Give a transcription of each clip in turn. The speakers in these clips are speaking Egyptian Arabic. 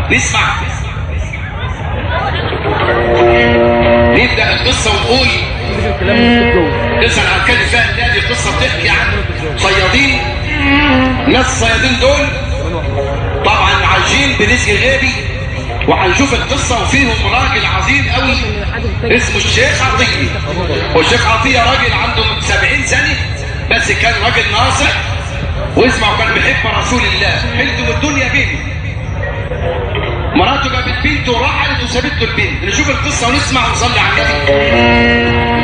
نسمع نبدأ القصة ونقول قصة عن كان فيها دي قصة بتحكي عن صيادين ناس الصيادين دول طبعا عايشين برزق غابي وهنشوف القصة وفيهم راجل عظيم قوي اسمه الشيخ عطية والشيخ عطية راجل عنده 70 سنة بس كان راجل ناصح واسمع كان بيحب رسول الله حلته الدنيا بينه مراته جابت بنته ورحلت وسابت له البنت نشوف القصة ونسمع ونصلي على النبي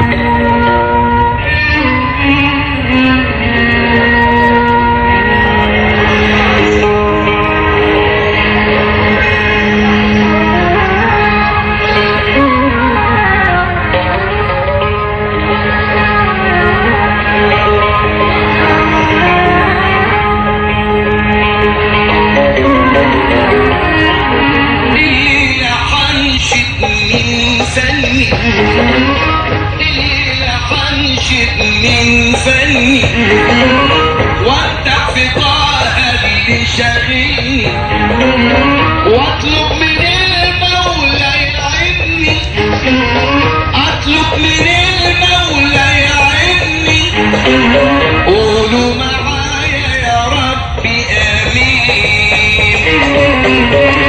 اللي حنشد من فني اللي حنشد من فني وافتح في طه اللي شاغلني واطلب من المولى يعيني اطلب من المولى يعيني قولوا معايا يا ربي امين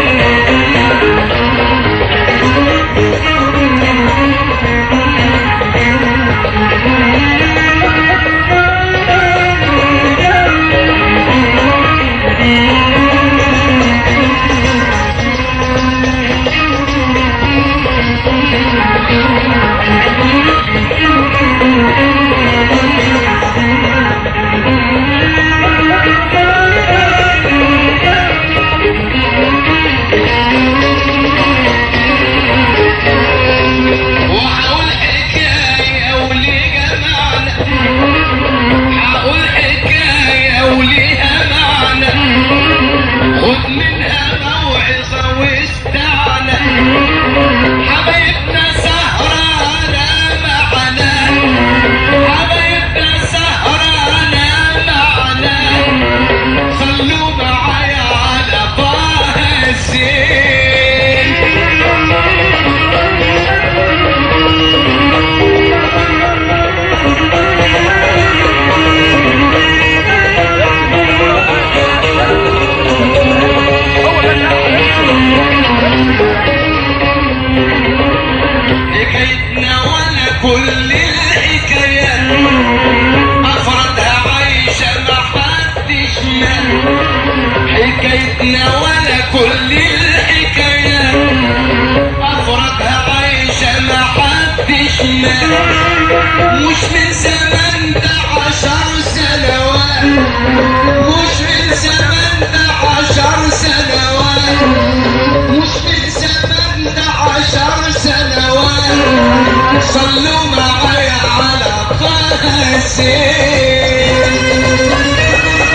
وهقول حكاية وليها معنى هقول حكاية وليها معنى خد منها موعظة واستعنى حبايبنا سهرانة معنا حبايبنا سهرانة معنا صلوا معايا على طه الزين حكايتنا ولا كل الحكايات أفردها عايشة ما حدش مات حكايتنا ولا كل الحكايات أفردها عايشة ما حدش مات مش من زمان ده عشر سنوات مش من زمان ده عشر سنوات مش من زمان ده عشر سنوات صلوا معايا على طه الزين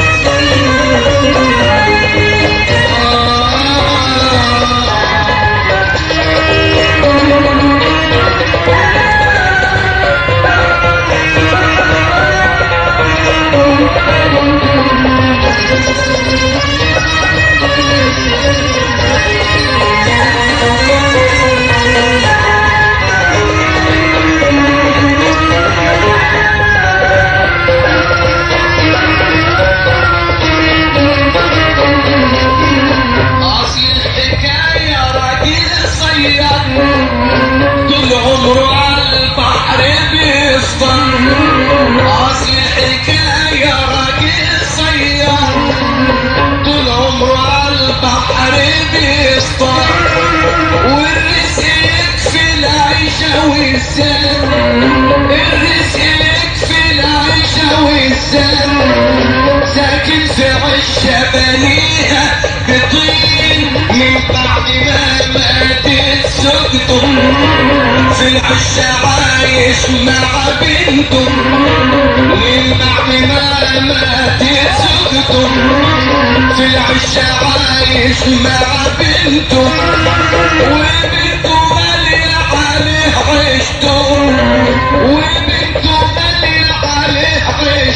أصل الحكاية راجل صياد طول عمره على البحر بيصطاد أصل الحكاية راجل صياد طول عمره على البحر بيصطاد والرزق يكفي العيشة والزاد الرزق يكفي العيشة والزاد ساكن في عشة بنيها بطين من بعد ما ماتت زوجته في العشة عايش مع بنته من بعد ما ماتت زوجته في العشة عايش مع بنته وبنته غالية عليه عيشته وبنته غالية عليه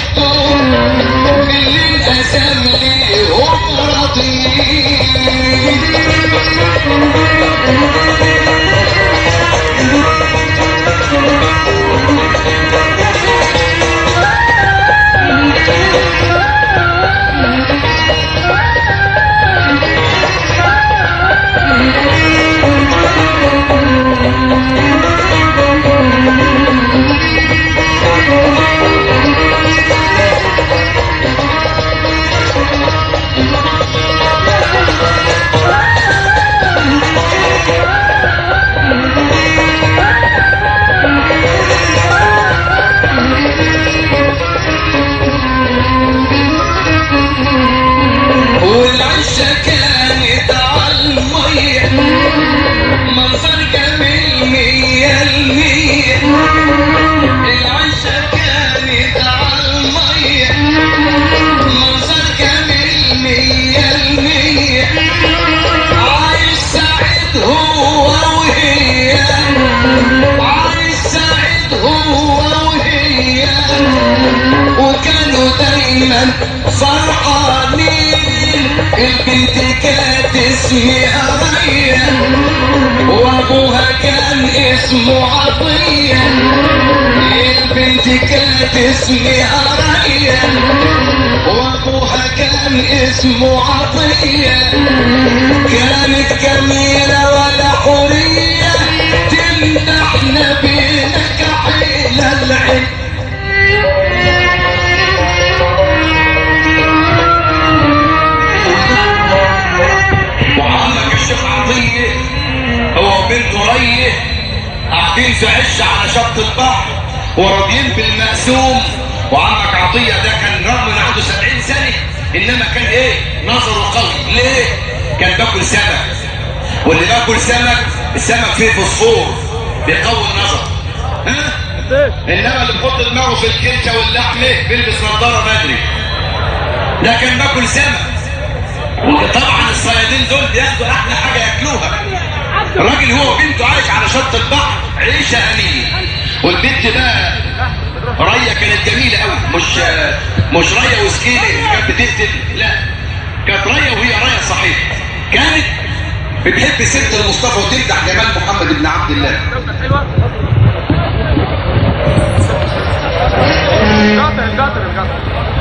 عيشته اللي انقسم ليهم راضيين والعشة كانت عالمية منظر جميل مية المية العشة كانت عالمية منظر جميل مية المية عايش سعيد هو وهي عايش سعيد هو وهي وكانوا دايما فرحانين البنت كانت اسمها ريا وابوها كان اسمه عطية البنت كانت اسمها ريا وابوها كان اسمه عطية كانت جميلة ولا حورية تمدحنا بنكحيل العين وعمك الشيخ عطية هو وبنته ريه قاعدين في عش على شط البحر وراضيين بالمقسوم وعمك عطية ده كان رغم ان عنده 70 سنة انما كان ايه نظره قوي ليه كان باكل سمك واللي باكل سمك السمك فيه فوسفور بيقوي النظر ها انما اللي بيحط دماغه في الكرشه واللحمه بيلبس نظاره بدري ده كان باكل سمك وطبعا الصيادين دول بياخدوا احلى حاجه ياكلوها الراجل هو وبنته عايش على شط البحر عيشه امين والبنت بقى ريا كانت جميله قوي مش مش ريا وسكينه اللي كانت بتقتل لا كانت ريا وهي ريا صحيح كانت بتحب ست المصطفى وتمدح جمال محمد بن عبد الله القطر القطر القطر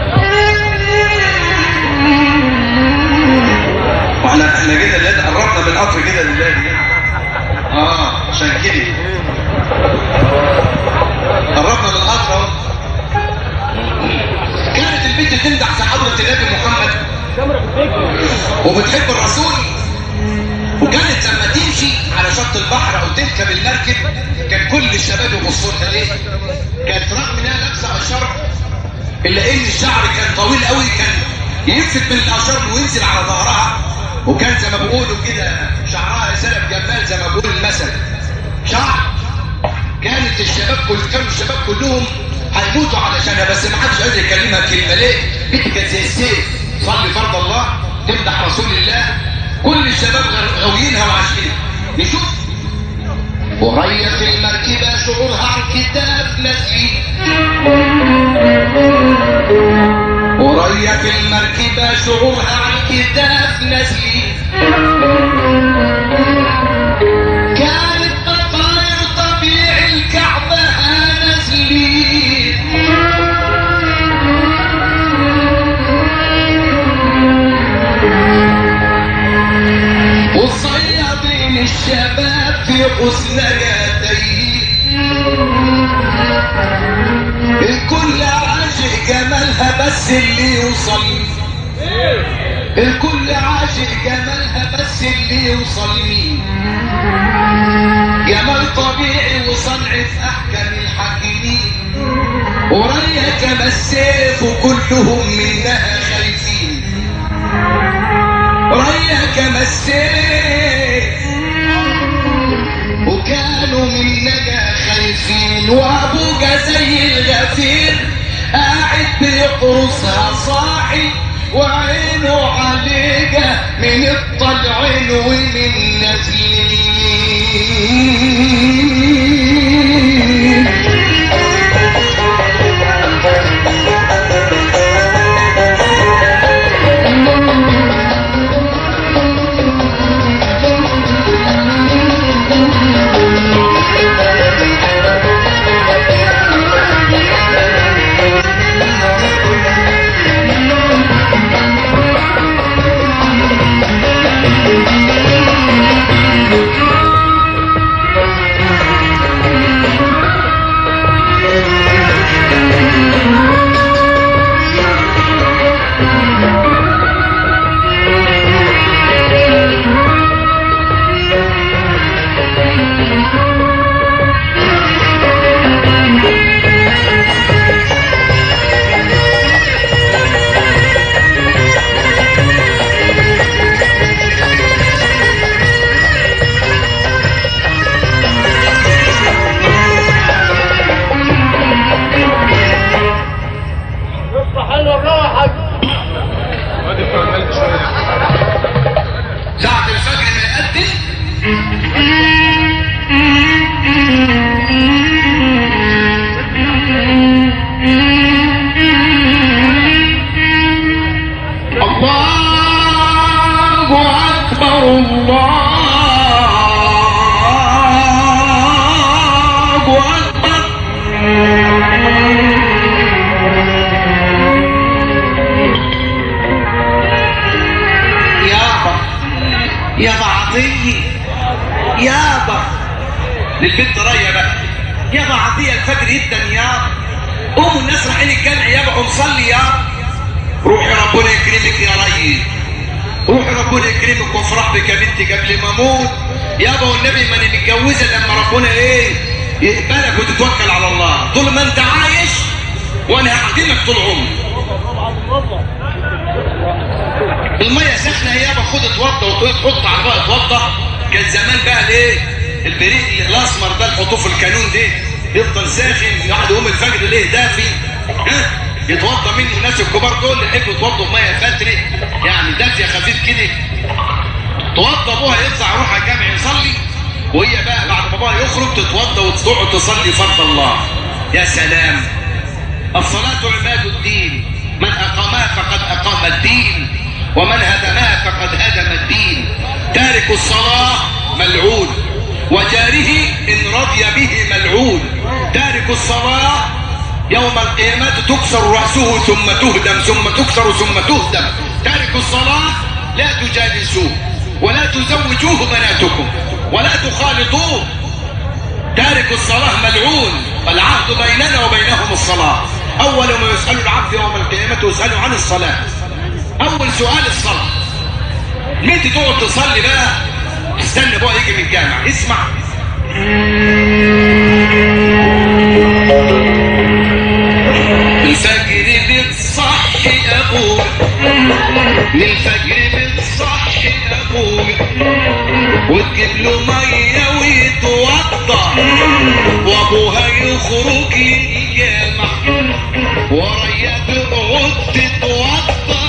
واحنا احنا كده اللي قربنا من القطر كده لله اه عشان كده قربنا من القطر اهو كانت البنت تمدح في حضرة النبي محمد وبتحب الرسول وكانت لما تمشي على شط البحر او تركب المركب كان كل الشباب يبصوا لها ليه؟ كانت رغم انها لابسه اشرف الا ان الشعر كان طويل قوي كان ينفت من الاشرف وينزل على ظهرها وكان زي ما بيقولوا كده شعرها سلف جمال زي ما بيقول المثل شعر كانت الشباب كل كانوا الشباب كلهم هيموتوا علشانها بس ما حدش قادر يكلمها كلمه ليه؟ بنت كانت زي السيف صلي فرض الله تمدح رسول الله كل الشباب غر- غاويينها وعاشقينها نشوف ورية المركبة شعورها عن كتاب نسيب ورية المركبة شعورها عن كتاب نسيب كانت بطاير طبيعي الكعبة نازلين والصيادين الشباب في حسن يديه الكل عاشق جمالها بس اللي يوصل الكل عاشق جمالها بس اللي يوصل مين جمال طبيعي وصنع في احكم الحاكمين وريا كما السيف وكلهم منها خايفين ريا كما السيف وكانوا مننا خايفين وابوك زي الغفير قاعد بيقرصها صاحي وعينه عليك من الطلعين ومن نازلين أدن الله أكبر الله أكبر يابا يابا عطية يابا للبنت رايه بقى يابا عطية الفجر جدا يابا قوموا الناس رايحين الجامع يابا قوم صلي يابا روحي ربنا يكرمك يا ريس روحي ربنا يكرمك وافرح بك يا بنتي قبل ما اموت يابا والنبي ما انا متجوزه لما ربنا ايه يقبلك وتتوكل على الله طول ما انت عايش وانا هخدمك طول عمري الميه سخنه يابا خد اتوضى وتحط على بقى اتوضى كان زمان بقى الايه البريق الاسمر ده نحطوه في الكانون ده يفضل ساخن يقعد يقوم الفجر ليه دافي ها يتوضى منه الناس الكبار دول اللي يحبوا يتوضوا بميه فتري يعني دافيه خفيف كده توضى ابوها يطلع يروح على الجامع يصلي وهي بقى بعد ما ابوها يخرج تتوضى وتقعد تصلي فرض الله يا سلام الصلاة عماد الدين من أقامها فقد أقام الدين ومن هدمها فقد هدم الدين تارك الصلاة ملعون وجاره إن رضي به ملعون تارك الصلاة يوم القيامة تكسر رأسه ثم تهدم ثم تكسر ثم تهدم تارك الصلاة لا تجالسوه ولا تزوجوه بناتكم ولا تخالطوه تارك الصلاة ملعون العهد بيننا وبينهم الصلاة أول ما يسأل العبد يوم القيامة يسأل عن الصلاة أول سؤال الصلاة متى تقعد تصلي بقى تستنى بقى يجي من الجامع اسمع الفجر بتصحي أبوك للفجر بتصحي أبوك وتجيب له ميه ويتوضى وابوها يخرج للجامع وريا تقعد تتوضى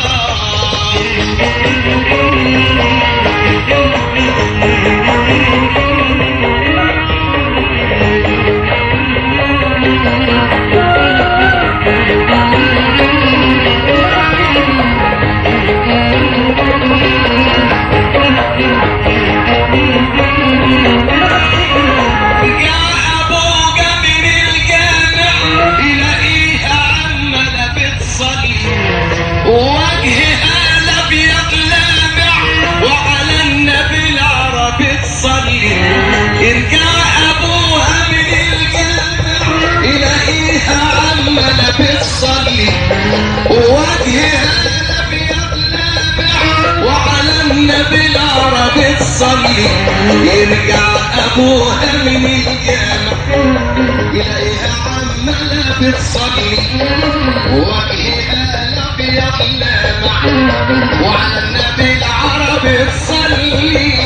جاء ابوك من الجامع يلاقيها عمالة بتصلي وجهها الابيض لامع وعلى النبي العربي تصلي يرجع ابوها من الجامع يلاقيها عمالة بتصلي وجهها الابيض لامع وعلى النبي العربي تصلي يرجع ابوها من الجامع يلاقيها عمالة بتصلي وجهها الابيض لامع وعلى النبي العربي تصلي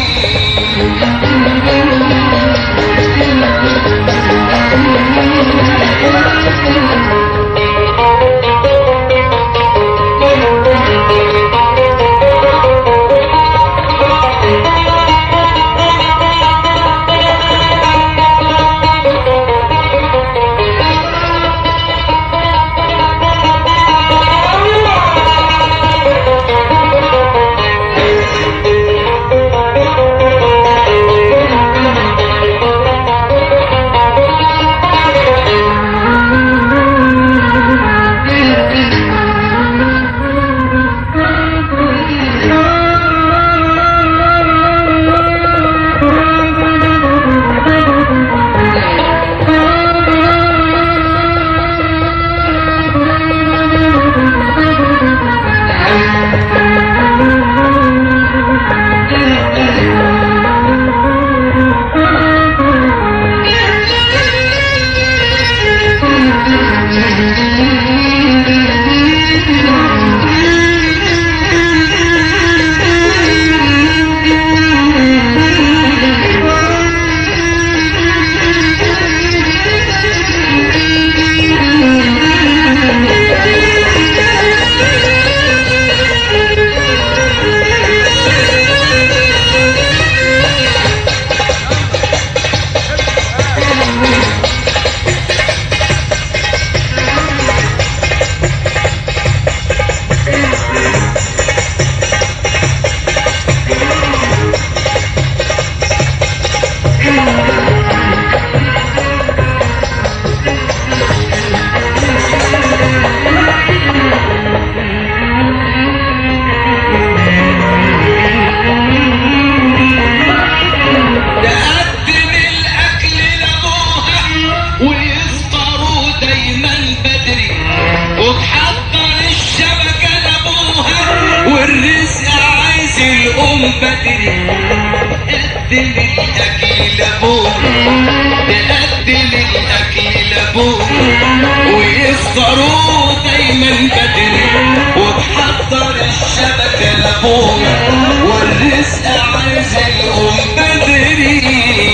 تقدم الاكل لابوه تقدم الاكل لابوه ويفطروا دايما بدري وتحضر الشبكه لابوه والرزق عايز الام بدري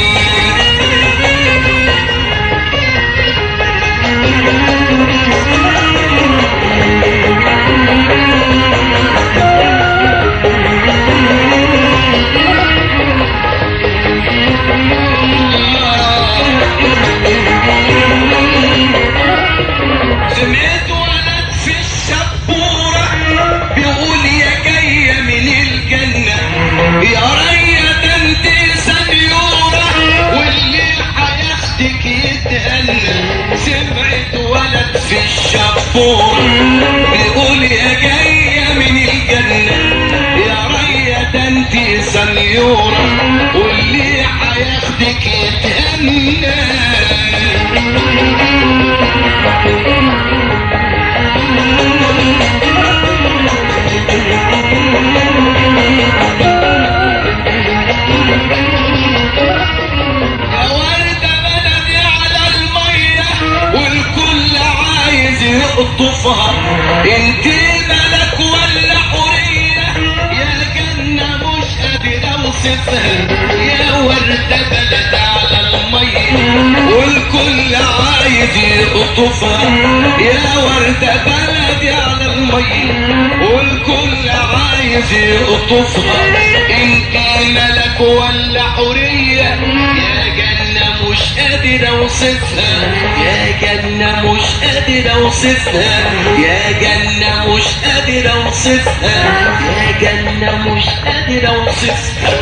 سمعت ولد في الشبورة بيقول يا جاية من الجنة يا ريا ده انت سنيورة واللي هياخدك يتهنى سمعت ولد في الشبورة بيقول يا جاية من الجنة يا ريا ده انت سنيورة واللي هياخدك يتهنى يا وردة بلدي على المية والكل عايز يقطفها انت ملك ولا حورية يا جنة مش قادر اوصفها يا وردة بلدي على المية والكل عايز يقطفها يا وردة بلدي على المية والكل عايز يقطفها انت ملك ولا حورية يا جنة مش قادر اوصفها يا جنة مش قادر اوصفها يا جنة مش قادر اوصفها يا جنة مش قادر اوصفها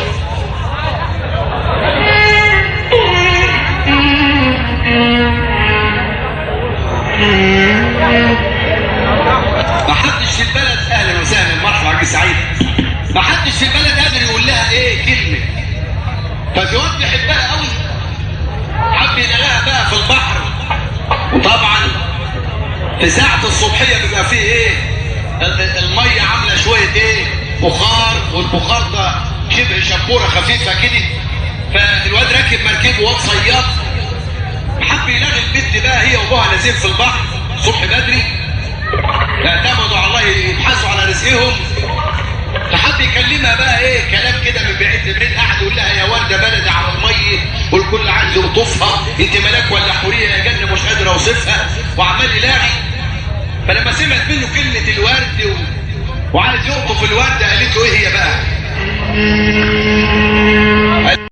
محدش في البلد اهلا وسهلا مرحبا عجل سعيد محدش في البلد قادر يقول لها ايه كلمه ففي وقت بيحبها قوي حب يلاقيها بقى في البحر وطبعا في ساعة الصبحية بيبقى فيه ايه ال- المية عاملة شوية ايه بخار والبخار ده شبه شبورة خفيفة كده فالواد راكب مركبه واد صياد حب يلاقي البنت بقى هي وابوها نازلين في البحر صبح بدري اعتمدوا على الله يبحثوا على رزقهم فحب يكلمها بقى ايه كلام كده من بعيد لبعيد قعد يقول لها يا ورده بلدي على الميه والكل عايز يقطفها انت ملاك ولا حوريه يا جنه مش قادر اوصفها وعمال يلاغي فلما سمعت منه كلمه الورد و... وعايز يقطف الورده قالت له ايه هي بقى؟